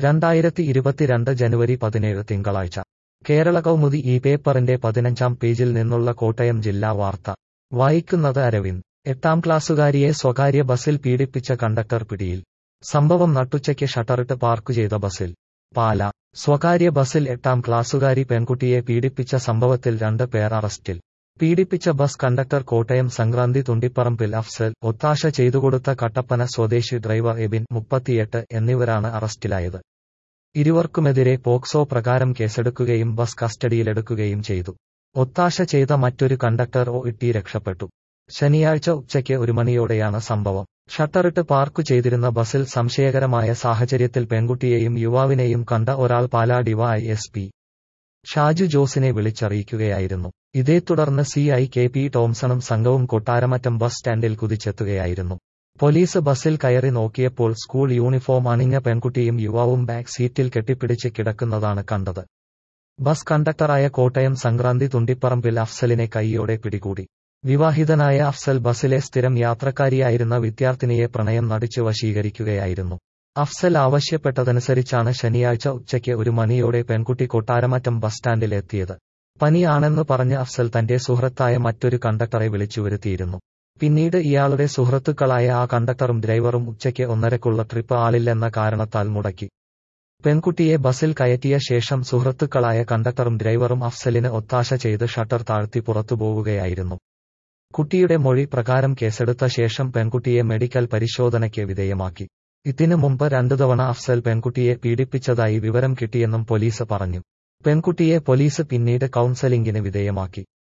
രണ്ടായിരത്തി ഇരുപത്തിരണ്ട് ജനുവരി പതിനേഴ് തിങ്കളാഴ്ച കേരള കൗമുദി ഈ പേപ്പറിന്റെ പതിനഞ്ചാം പേജിൽ നിന്നുള്ള കോട്ടയം ജില്ലാ വാർത്ത വായിക്കുന്നത് അരവിന്ദ് എട്ടാം ക്ലാസ്സുകാരിയെ സ്വകാര്യ ബസിൽ പീഡിപ്പിച്ച കണ്ടക്ടർ പിടിയിൽ സംഭവം നട്ടുച്ചയ്ക്ക് ഷട്ടറിട്ട് പാർക്ക് ചെയ്ത ബസിൽ പാല സ്വകാര്യ ബസിൽ എട്ടാം ക്ലാസ്സുകാരി പെൺകുട്ടിയെ പീഡിപ്പിച്ച സംഭവത്തിൽ രണ്ട് പേർ അറസ്റ്റിൽ പീഡിപ്പിച്ച ബസ് കണ്ടക്ടർ കോട്ടയം സംക്രാന്തി തുണ്ടിപ്പറമ്പിൽ അഫ്സൽ ഒത്താശ ചെയ്തുകൊടുത്ത കട്ടപ്പന സ്വദേശി ഡ്രൈവർ എബിൻ മുപ്പത്തിയെട്ട് എന്നിവരാണ് അറസ്റ്റിലായത് ഇരുവർക്കുമെതിരെ പോക്സോ പ്രകാരം കേസെടുക്കുകയും ബസ് കസ്റ്റഡിയിലെടുക്കുകയും ചെയ്തു ഒത്താശ ചെയ്ത മറ്റൊരു കണ്ടക്ടർ ഒ ഇട്ടി രക്ഷപ്പെട്ടു ശനിയാഴ്ച ഉച്ചയ്ക്ക് ഒരു മണിയോടെയാണ് സംഭവം ഷട്ടറിട്ട് പാർക്ക് ചെയ്തിരുന്ന ബസിൽ സംശയകരമായ സാഹചര്യത്തിൽ പെൺകുട്ടിയെയും യുവാവിനെയും കണ്ട ഒരാൾ Pala DY S P Shaju ജോസിനെ വിളിച്ചറിയിക്കുകയായിരുന്നു ഇതേ തുടർന്ന് സി ഐ കെ പി ടോംസണും സംഘവും കൊട്ടാരമറ്റം ബസ് സ്റ്റാൻഡിൽ കുതിച്ചെത്തുകയായിരുന്നു പോലീസ് ബസ്സിൽ കയറി നോക്കിയപ്പോൾ സ്കൂൾ യൂണിഫോം അണിഞ്ഞ പെൺകുട്ടിയും യുവാവും ബാക്ക് സീറ്റിൽ കെട്ടിപ്പിടിച്ച് കിടക്കുന്നതാണ് കണ്ടത് ബസ് കണ്ടക്ടറായ കോട്ടയം സംക്രാന്തി തുണ്ടിപ്പറമ്പിൽ അഫ്സലിനെ കൈയോടെ പിടികൂടി വിവാഹിതനായ അഫ്സൽ ബസ്സിലെ സ്ഥിരം യാത്രക്കാരിയായിരുന്ന വിദ്യാർത്ഥിനിയെ പ്രണയം നടിച്ചു വശീകരിക്കുകയായിരുന്നു അഫ്സൽ ആവശ്യപ്പെട്ടതനുസരിച്ചാണ് ശനിയാഴ്ച ഉച്ചയ്ക്ക് ഒരു മണിയോടെ പെൺകുട്ടി കൊട്ടാരമറ്റം ബസ് സ്റ്റാൻഡിൽ എത്തിയത് പനിയാണെന്ന് പറഞ്ഞ് അഫ്സൽ തന്റെ സുഹൃത്തായ മറ്റൊരു കണ്ടക്ടറെ വിളിച്ചുവരുത്തിയിരുന്നു പിന്നീട് ഇയാളുടെ സുഹൃത്തുക്കളായ ആ കണ്ടക്ടറും ഡ്രൈവറും ഉച്ചയ്ക്ക് ഒന്നരക്കുള്ള ട്രിപ്പ് ആളില്ലെന്ന കാരണത്താൽ മുടക്കി പെൺകുട്ടിയെ ബസ്സിൽ കയറ്റിയ ശേഷം സുഹൃത്തുക്കളായ കണ്ടക്ടറും ഡ്രൈവറും അഫ്സലിന് ഒത്താശ ചെയ്ത് ഷട്ടർ താഴ്ത്തി പുറത്തുപോവുകയായിരുന്നു കുട്ടിയുടെ മൊഴി പ്രകാരം കേസെടുത്ത ശേഷം പെൺകുട്ടിയെ മെഡിക്കൽ പരിശോധനയ്ക്ക് വിധേയമാക്കി ഇതിനു മുമ്പ് രണ്ടു തവണ അഫ്സൽ പെൺകുട്ടിയെ പീഡിപ്പിച്ചതായി വിവരം കിട്ടിയെന്നും പോലീസ് പറഞ്ഞു പെൺകുട്ടിയെ പോലീസ് പിന്നീട് കൌൺസലിംഗിന് വിധേയമാക്കി